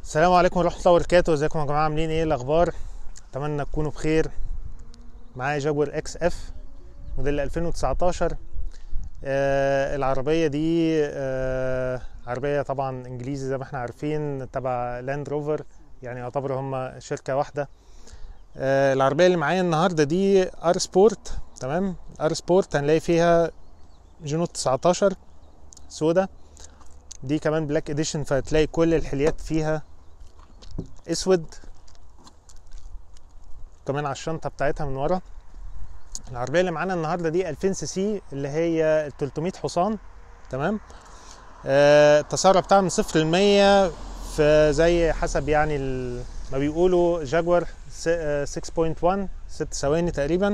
السلام عليكم ورحمة الله وبركاته ازيكم يا جماعة عاملين ايه الأخبار أتمنى تكونوا بخير معايا جاguار اكس اف موديل 2019 آه العربية دي آه عربية طبعا انجليزي زي ما احنا عارفين تبع لاند روفر يعني يعتبر هما شركة واحدة آه العربية اللي معايا النهاردة دي ار سبورت تمام ار سبورت هنلاقي فيها جنود 19 سودا دي كمان بلاك اديشن فتلاقي كل الحليات فيها اسود كمان على الشنطه بتاعتها من ورا العربيه اللي معانا النهارده دي 2000 سي سي اللي هي 300 حصان تمام آه التسارع بتاعها من صفر ل 100 في زي حسب يعني ال- ما بيقولوا جاguار س- آه، 6.1 ست ثواني تقريبا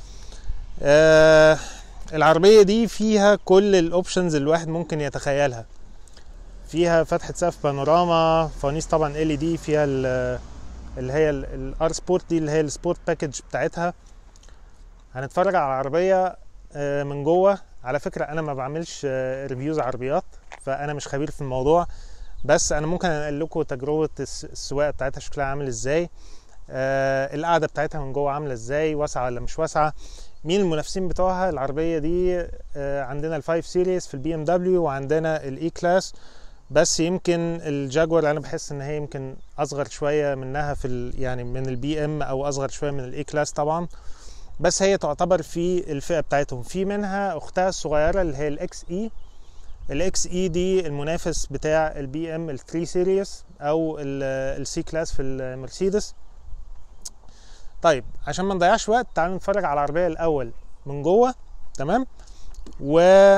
آه العربيه دي فيها كل الاوبشنز اللي الواحد ممكن يتخيلها فيها فتحة سقف بانوراما فوانيس طبعا ال دي فيها ال- اللي هي الار سبورت دي اللي هي السبورت باكج بتاعتها هنتفرج على العربية آه، من جوه على فكرة انا ما بعملش ريفيوز عربيات فانا مش خبير في الموضوع بس انا ممكن انقل لكم تجربة الس- السواقة بتاعتها شكلها عامل ازاي آه، القعدة بتاعتها من جوه عاملة ازاي واسعة ولا مش واسعة مين المنافسين بتوعها العربية دي آه، عندنا الفايف سيريز في البي ام دبليو وعندنا الاي كلاس بس يمكن الجاguار انا بحس ان هي يمكن اصغر شويه منها في ال يعني من البي ام او اصغر شويه من الاي كلاس طبعا بس هي تعتبر في الفئه بتاعتهم في منها اختها الصغيره اللي هي الاكس اي الاكس اي دي المنافس بتاع البي ام ال 3 سيريس او السي كلاس في المرسيدس طيب عشان ما نضيعش وقت تعالوا نتفرج على العربيه الاول من جوه تمام و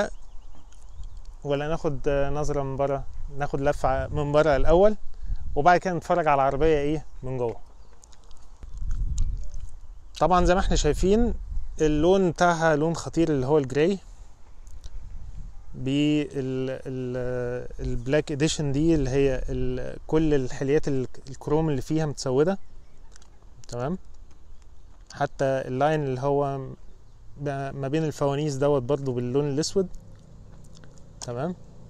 ولا ناخد نظره من بره ناخد لفه من بره الاول وبعد كده نتفرج على العربيه ايه من جوه طبعا زي ما احنا شايفين اللون بتاعها لون خطير اللي هو الجراي بالبلاك اديشن دي اللي هي ال- كل الحليات ال- الكروم اللي فيها متسوده تمام حتى اللاين اللي هو ب- ما بين الفوانيس دوت برضو باللون الاسود تمام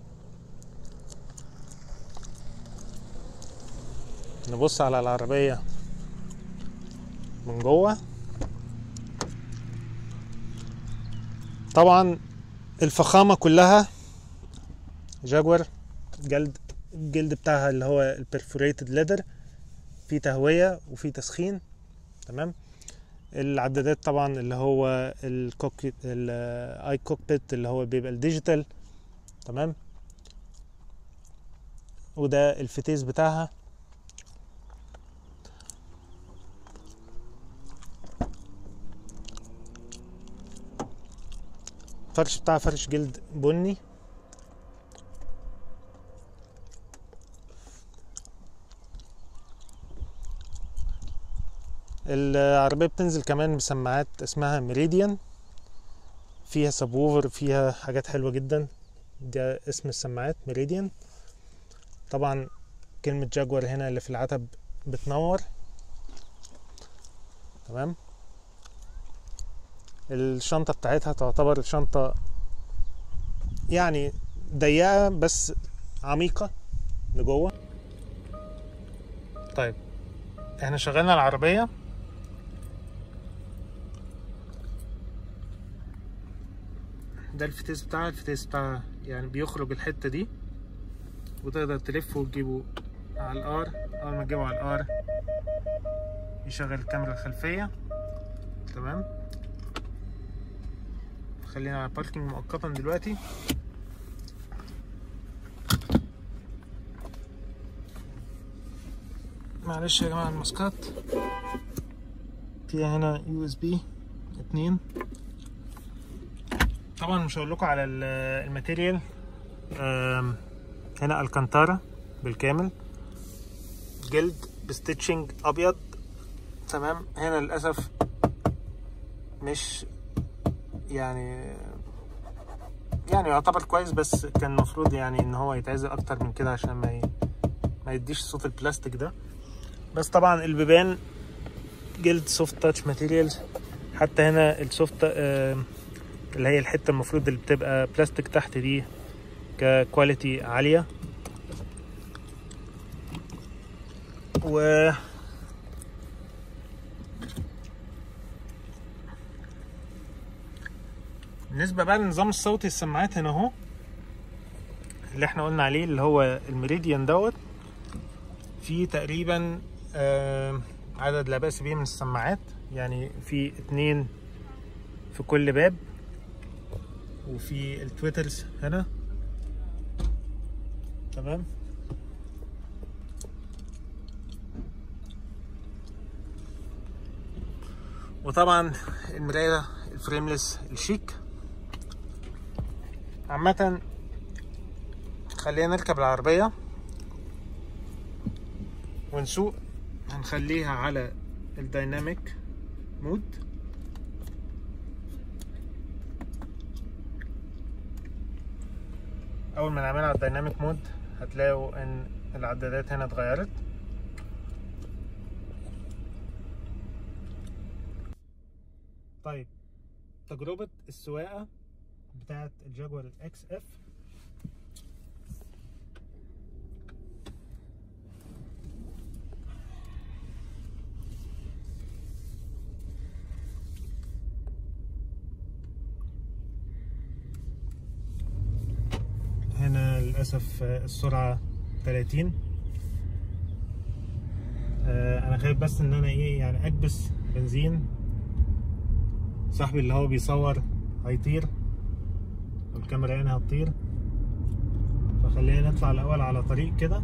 نبص على العربية من جوه طبعا الفخامة كلها جاguار جلد الجلد بتاعها اللي هو البرفوريتد ليدر في تهوية وفي تسخين تمام العدادات طبعا اللي هو الكوكيت الاي كوكبيت اللي هو بيبقى الديجيتال تمام وده الفتيس بتاعها الفرش بتاعها فرش جلد بني العربية بتنزل كمان بسماعات اسمها ميريديان فيها سبوفر فيها حاجات حلوة جدا ده اسم السماعات ميريديان طبعا كلمة جاguار هنا اللي في العتب بتنور تمام الشنطة بتاعتها تعتبر شنطة يعني ضيقة بس عميقة لجوه طيب احنا شغلنا العربية ده الفتيس بتاعها الفتيس بتاعها يعني بيخرج الحتة دي وتقدر تلفه وتجيبه على الار اول ما تجيبه على الار يشغل الكاميرا الخلفية تمام خلينا على باركينج مؤقتا دلوقتي معلش يا جماعة الماسكات فيها هنا يو اس بي اتنين طبعا مش هقول لكم على ال- الماتيريال آم، هنا الكانتارا بالكامل جلد بستitching ابيض تمام هنا للاسف مش يعني يعني يعتبر كويس بس كان المفروض يعني ان هو يتعزل اكتر من كده عشان ما ي... ما يديش صوت البلاستيك ده بس طبعا البيبان جلد سوفت تاتش ماتيريال حتى هنا السوفت آه اللي هي الحته المفروض اللي بتبقى بلاستيك تحت دي ككواليتي عاليه و بالنسبة بقى للنظام الصوتي السماعات هنا اهو اللي احنا قلنا عليه اللي هو الميريديان دوت في تقريبا آه عدد لا بأس به من السماعات يعني في اتنين في كل باب وفي التويترز هنا تمام وطبعا المراية الفريملس الشيك عامة خلينا نركب العربية ونسوق هنخليها على الدايناميك مود اول ما نعملها على الدايناميك مود هتلاقوا ان العدادات هنا اتغيرت طيب تجربة السواقة بتاعت الجاكوار اكس اف هنا للأسف السرعة 30 أنا خايف بس إن أنا إيه يعني أكبس بنزين صاحبي اللي هو بيصور هيطير والكاميرا هنا هتطير فخلينا نطلع الأول على طريق كده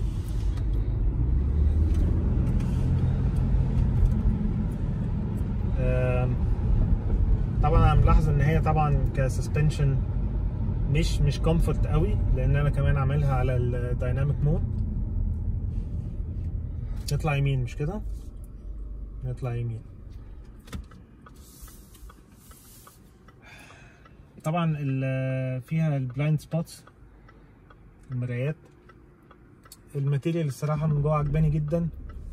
طبعا انا ملاحظ ان هي طبعا كسسبنشن مش مش كومفورت قوي لان انا كمان عاملها على الدايناميك مود نطلع يمين مش كده نطلع يمين طبعا فيها البلايند سبوتس المرايات الماتيريال الصراحه من جوه عجباني جدا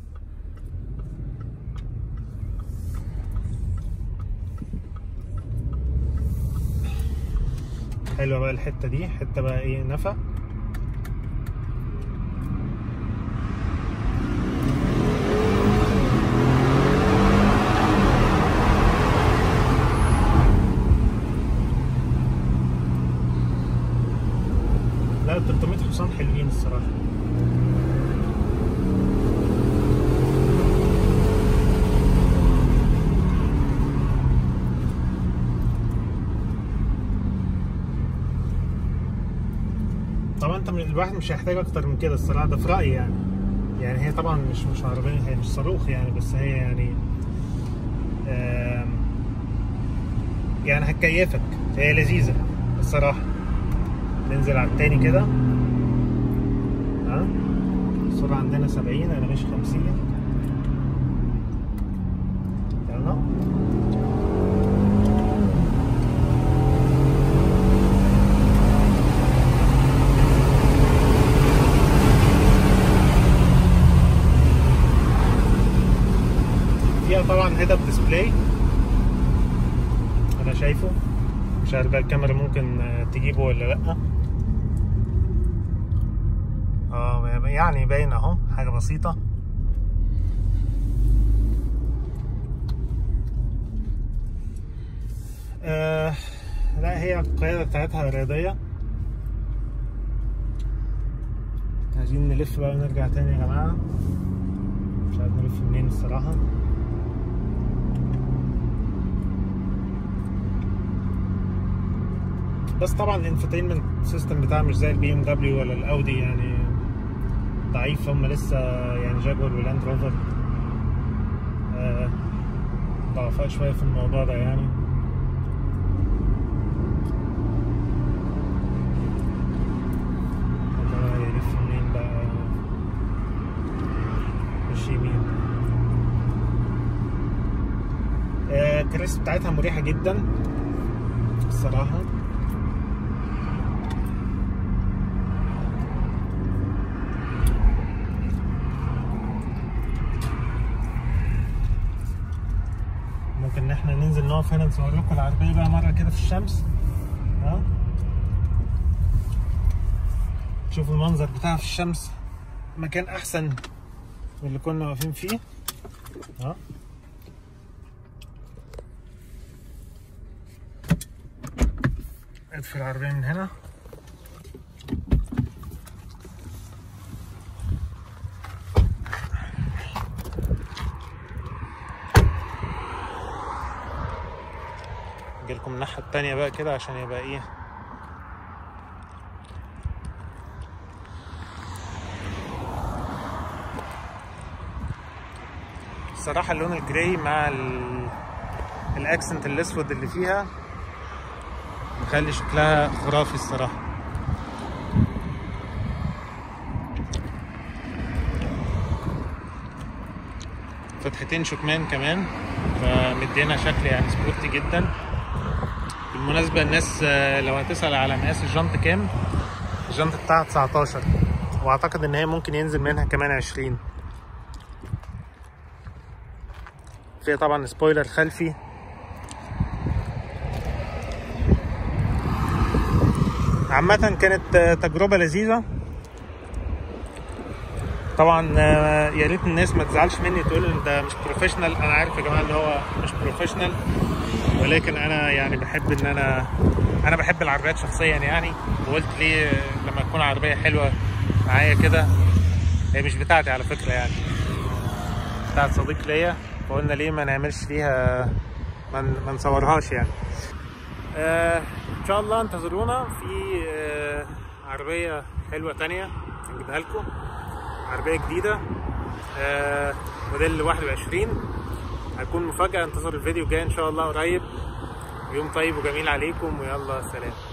حلوه بقى الحته دي حته بقى ايه نفق لا 300 حصان حلوين الصراحه طبعا انت الواحد مش هيحتاج اكتر من كده الصراحه ده في رايي يعني يعني هي طبعا مش مش عربيه هي مش صاروخ يعني بس هي يعني يعني هتكيفك هي لذيذه الصراحه ننزل على التاني كده ها السرعه عندنا 70 انا ماشي 50 يلا فيها طبعا هيد اب ديسبلاي انا شايفه مش عارف بقى الكاميرا ممكن تجيبه ولا لا اه يعني باين اهو حاجه بسيطه آه لا هي القياده بتاعتها رياضيه عايزين نلف بقى ونرجع تاني يا جماعه مش عارف نلف منين الصراحه بس طبعا الانفوتينمنت سيستم بتاعها مش زي البي ام دبليو ولا الاودي يعني ضعيف هم لسه يعني جاكور ولاند روفر آه ضعفاء شويه في الموضوع ده يعني يلف منين بقى مش يمين آه الكراسي بتاعتها مريحه جدا الصراحه ممكن ان احنا ننزل نقف هنا نصور لكم العربيه بقى مره كده في الشمس ها تشوفوا المنظر بتاعها في الشمس مكان احسن اللي كنا واقفين فيه اهو ادفع العربية من هنا اجيلكم الناحية التانية بقى كده عشان يبقى ايه الصراحة اللون الجراي مع ال... الاكسنت الاسود اللي فيها مخلي شكلها خرافي الصراحة فتحتين شكمان كمان فمدينا شكل يعني سبورتي جدا بالمناسبة الناس آه، لو هتسأل على مقاس الجنط كام الجنط بتاعها 19 واعتقد ان هي ممكن ينزل منها كمان 20 فيها طبعا سبويلر خلفي عامة كانت آه، تجربة لذيذة طبعا آه، يا ريت الناس ما تزعلش مني تقول ان ده مش بروفيشنال انا عارف يا جماعه ان هو مش بروفيشنال ولكن انا يعني بحب ان انا انا بحب العربيات شخصيا يعني وقلت ليه آه، لما تكون عربيه حلوه معايا كده هي مش بتاعتي على فكره يعني بتاعت صديق ليا فقلنا ليه ما نعملش فيها ما ن- ما نصورهاش يعني آه ان شاء الله انتظرونا في آه عربيه حلوه تانية هنجيبها لكم عربيه جديده آه موديل 21 هتكون مفاجاه انتظروا الفيديو الجاي ان شاء الله قريب يوم طيب وجميل عليكم ويلا سلام